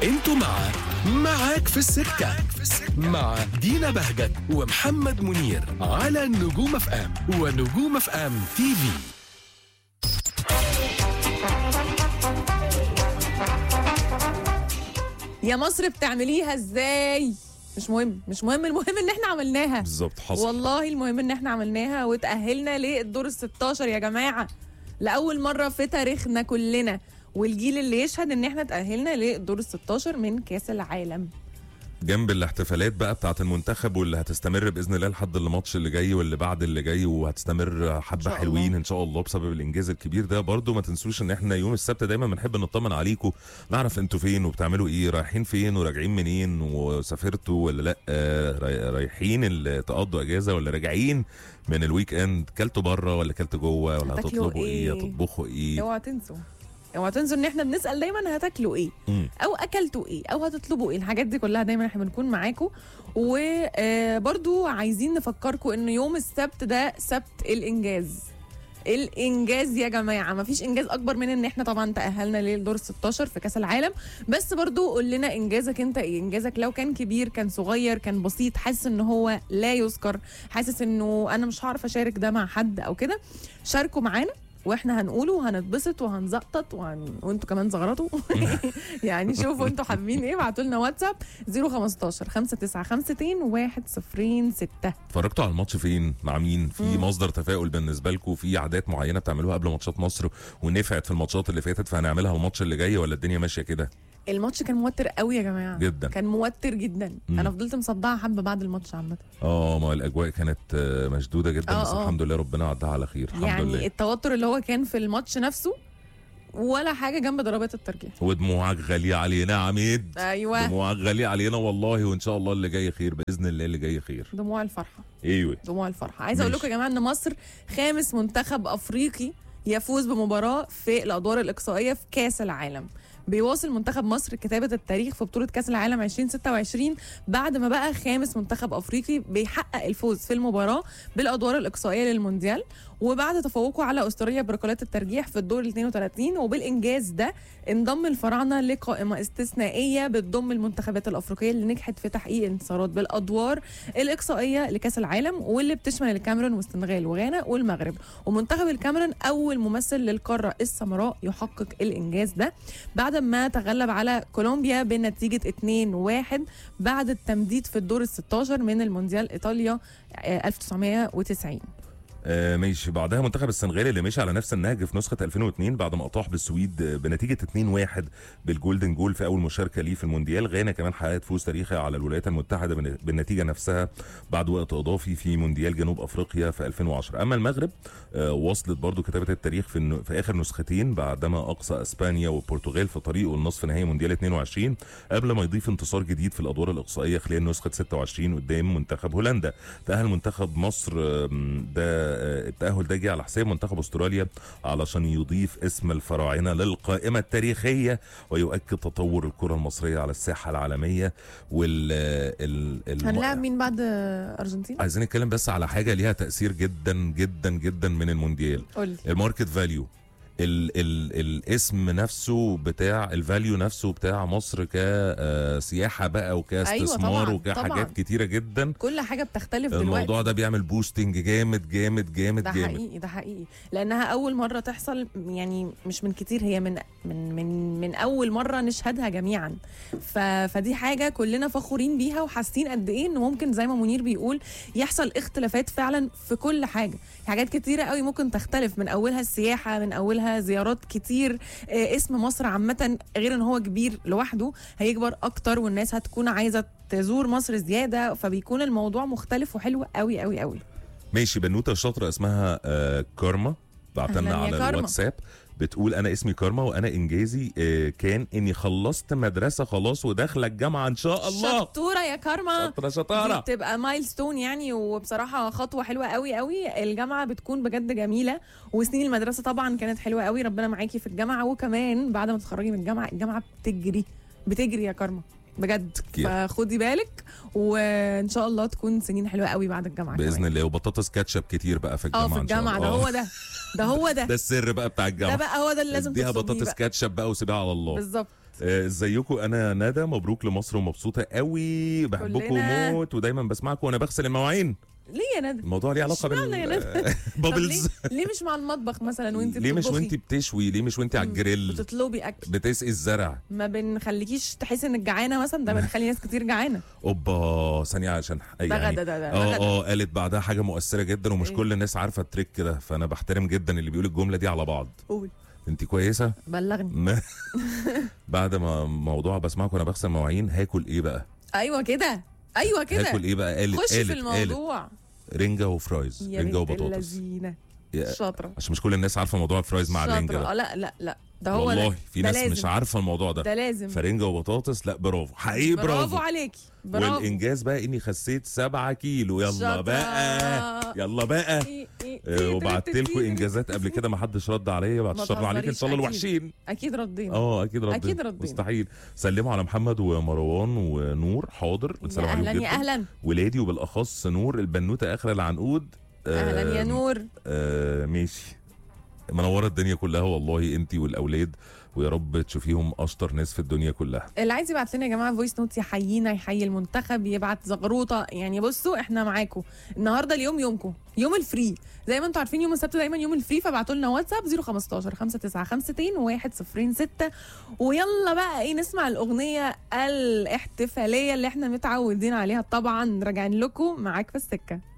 انتوا مع معاك في السكة مع دينا بهجت ومحمد منير على نجوم اف ام ونجوم اف ام تي في يا مصر بتعمليها ازاي مش مهم مش مهم المهم ان احنا عملناها بالظبط حصل والله المهم ان احنا عملناها وتأهلنا للدور ال 16 يا جماعة لأول مرة في تاريخنا كلنا والجيل اللي يشهد ان احنا تأهلنا للدور ال 16 من كأس العالم جنب الاحتفالات بقى بتاعه المنتخب واللي هتستمر باذن الله لحد الماتش اللي جاي واللي بعد اللي جاي وهتستمر حبه شاء حلوين الله. ان شاء الله بسبب الانجاز الكبير ده برضو ما تنسوش ان احنا يوم السبت دايما بنحب نطمن عليكم نعرف انتوا فين وبتعملوا ايه رايحين فين وراجعين منين وسافرتوا ولا لا آه، راي- رايحين ال- تقضوا اجازه ولا راجعين من الويك اند كلتوا بره ولا كلتوا جوه ولا هتاكلوا هتطلبوا ايه إيه؟ هتطبخوا ايه اوعوا تنسوا اوعوا تنسوا ان احنا بنسأل دايما هتاكلوا ايه مم. او اكلتوا ايه او هتطلبوا ايه الحاجات دي كلها دايما احنا بنكون معاكم وبرضو عايزين نفكركم ان يوم السبت ده سبت الانجاز الانجاز يا جماعه مفيش انجاز اكبر من ان احنا طبعا تاهلنا للدور 16 في كاس العالم بس برضو قول لنا انجازك انت ايه انجازك لو كان كبير كان صغير كان بسيط حاسس ان هو لا يذكر حاسس انه انا مش هعرف اشارك ده مع حد او كده شاركوا معانا واحنا هنقوله وهنتبسط وهنزقطط وهن... وانتوا كمان زغرطوا يعني شوفوا انتوا حابين ايه ابعتوا لنا واتساب 015 5952 106 اتفرجتوا على الماتش فين مع مين في مم. مصدر تفاؤل بالنسبه لكم في عادات معينه بتعملوها قبل ماتشات مصر ونفعت في الماتشات اللي فاتت فهنعملها الماتش اللي جاي ولا الدنيا ماشيه كده الماتش كان موتر قوي يا جماعه جدا كان موتر جدا مم. انا فضلت مصدعه حبه بعد الماتش عامه اه ما الاجواء كانت آه، مشدوده جدا آه، بس آه. الحمد لله ربنا عدها على خير الحمد يعني لله التوتر اللي هو كان في الماتش نفسه ولا حاجه جنب ضربات الترجيح ودموعك غاليه علينا يا عميد ايوه دموعك غاليه علينا والله وان شاء الله اللي جاي خير باذن الله اللي جاي خير دموع الفرحه ايوه دموع الفرحه عايزه اقول ماشي. لكم يا جماعه ان مصر خامس منتخب افريقي يفوز بمباراه في الادوار الاقصائيه في كاس العالم بيواصل منتخب مصر كتابة التاريخ في بطولة كأس العالم 2026 بعد ما بقى خامس منتخب أفريقي بيحقق الفوز في المباراة بالأدوار الإقصائية للمونديال وبعد تفوقه على أستراليا بركلات الترجيح في الدور ال 32 وبالإنجاز ده انضم الفراعنة لقائمة استثنائية بتضم المنتخبات الأفريقية اللي نجحت في تحقيق انتصارات بالأدوار الإقصائية لكأس العالم واللي بتشمل الكاميرون والسنغال وغانا والمغرب ومنتخب الكاميرون أول ممثل للقارة السمراء يحقق الإنجاز ده بعد ما تغلب على كولومبيا بنتيجة 2-1 بعد التمديد في الدور ال 16 من المونديال إيطاليا آه، 1990 آه ماشي بعدها منتخب السنغال اللي مشي على نفس النهج في نسخه 2002 بعد ما اطاح بالسويد آه، بنتيجه 2-1 بالجولدن جول في اول مشاركه ليه في المونديال غانا كمان حققت فوز تاريخي على الولايات المتحده بن- بالنتيجه نفسها بعد وقت اضافي في مونديال جنوب افريقيا في 2010 اما المغرب آه وصلت برضو كتابه التاريخ في, الن- في اخر نسختين بعدما اقصى اسبانيا والبرتغال في طريقه لنصف نهائي مونديال 22 قبل ما يضيف انتصار جديد في الادوار الاقصائيه خلال نسخه 26 قدام منتخب هولندا تأهل منتخب مصر آم، ده آه، التأهل ده جه على حساب منتخب استراليا علشان يضيف اسم الفراعنة للقائمة التاريخية ويؤكد تطور الكرة المصرية على الساحة العالمية وال ال الم- هنلاعب مين بعد آه، أرجنتين؟ عايزين نتكلم بس على حاجة ليها تأثير جدا جدا جدا من المونديال قولي الماركت فاليو ال ال الاسم نفسه بتاع الفاليو نفسه بتاع مصر كسياحة بقى وكاستثمار طبعاً، وكحاجات طبعاً. كتيرة جدا كل حاجة بتختلف دلوقتي الموضوع ده بيعمل بوستنج جامد جامد جامد ده جامد حقيقي ده حقيقي لانها اول مره تحصل يعني مش من كتير هي من من من من اول مره نشهدها جميعا ف فدي حاجه كلنا فخورين بيها وحاسين قد ايه انه ممكن زي ما منير بيقول يحصل اختلافات فعلا في كل حاجه حاجات كتيره قوي ممكن تختلف من اولها السياحه من اولها زيارات كتير آه، اسم مصر عامه غير ان هو كبير لوحده هيكبر اكتر والناس هتكون عايزه تزور مصر زياده فبيكون الموضوع مختلف وحلو قوي قوي قوي ماشي بنوته شاطره اسمها آه كارما بعتلنا أهلاً يا على كارما. الواتساب بتقول انا اسمي كارما وانا انجازي آه كان اني خلصت مدرسه خلاص وداخله الجامعه ان شاء الله شطوره يا كارما شاطره دي شطاره بتبقى مايلستون يعني وبصراحه خطوه حلوه قوي قوي الجامعه بتكون بجد جميله وسنين المدرسه طبعا كانت حلوه قوي ربنا معاكي في الجامعه وكمان بعد ما تتخرجي من الجامعه الجامعه بتجري بتجري يا كارما بجد كده. فخدي بالك وان شاء الله تكون سنين حلوه قوي بعد الجامعه باذن كمان. الله وبطاطس كاتشب كتير بقى في الجامعه اه في إن شاء الجامعه ده الله. هو ده ده هو ده ده السر بقى بتاع ده الجامعه بقى هو ده اللي لازم اديها تطلبيه بطاطس بقى. كاتشب بقى وسيبها على الله بالظبط آه، ازيكم انا ندى مبروك لمصر ومبسوطه قوي بحبكم كلنا. موت ودايما بسمعكم وانا بغسل المواعين ليه يا ندى الموضوع ليه علاقه اشمعنى يا ندى؟ طب بابلز ليه, ليه مش مع المطبخ مثلا وانت ليه مش بتطبخي؟ وانت بتشوي ليه مش وانت على الجريل بتطلبي اكل بتسقي الزرع ما بنخليكيش تحسي انك جعانه مثلا ده بنخلي ناس كتير جعانه اوبا ثانيه عشان ده يعني غدا ده ده اه غدا. اه قالت بعدها حاجه مؤثره جدا ومش إيه؟ كل الناس عارفه التريك ده فانا بحترم جدا اللي بيقول الجمله دي على بعض قول انت كويسه بلغني ما- بعد ما موضوع بسمعك وانا بغسل مواعين هاكل ايه بقى ايوه كده ايوه كده هاكل ايه بقى قالت خش قالت في قالت الموضوع رنجه وفرايز يا رنجه بنت وبطاطس اللذينه يا- شاطره عشان مش كل الناس عارفه موضوع الفرايز مع الرنجه شاطره ده اه لا لا لا ده هو والله ده. في ده ناس لازم. مش عارفه الموضوع ده ده لازم فرنجه وبطاطس لا برافو حقيقي برافو, برافو عليكي برافو والانجاز بقى اني خسيت 7 كيلو يلا شاطرة. بقى يلا بقى إيه إيه آه، إيه وبعت ترتب لكم فيه. انجازات قبل كده ما حدش رد عليا بعد ما الشر عليك ان تهزريش، شاء الله أكيد. الوحشين اكيد ردينا اه اكيد ردينا أكيد ردينا. مستحيل سلموا على محمد ومروان ونور حاضر يا بنسلم عليهم اهلا جدا يا اهلا ولادي وبالاخص نور البنوته اخر العنقود آه، اهلا يا نور آه ماشي منوره الدنيا كلها والله انت والاولاد ويا رب تشوفيهم اشطر ناس في الدنيا كلها اللي عايز يبعت لنا يا جماعه فويس نوت يحيينا يحيي المنتخب يبعت زغروطه يعني بصوا احنا معاكم النهارده اليوم يومكم يوم الفري زي ما انتم عارفين يوم السبت دايما يوم الفري فابعتوا لنا واتساب 015 5952 106 ويلا بقى ايه نسمع الاغنيه الاحتفاليه اللي احنا متعودين عليها طبعا راجعين لكم معاك في السكه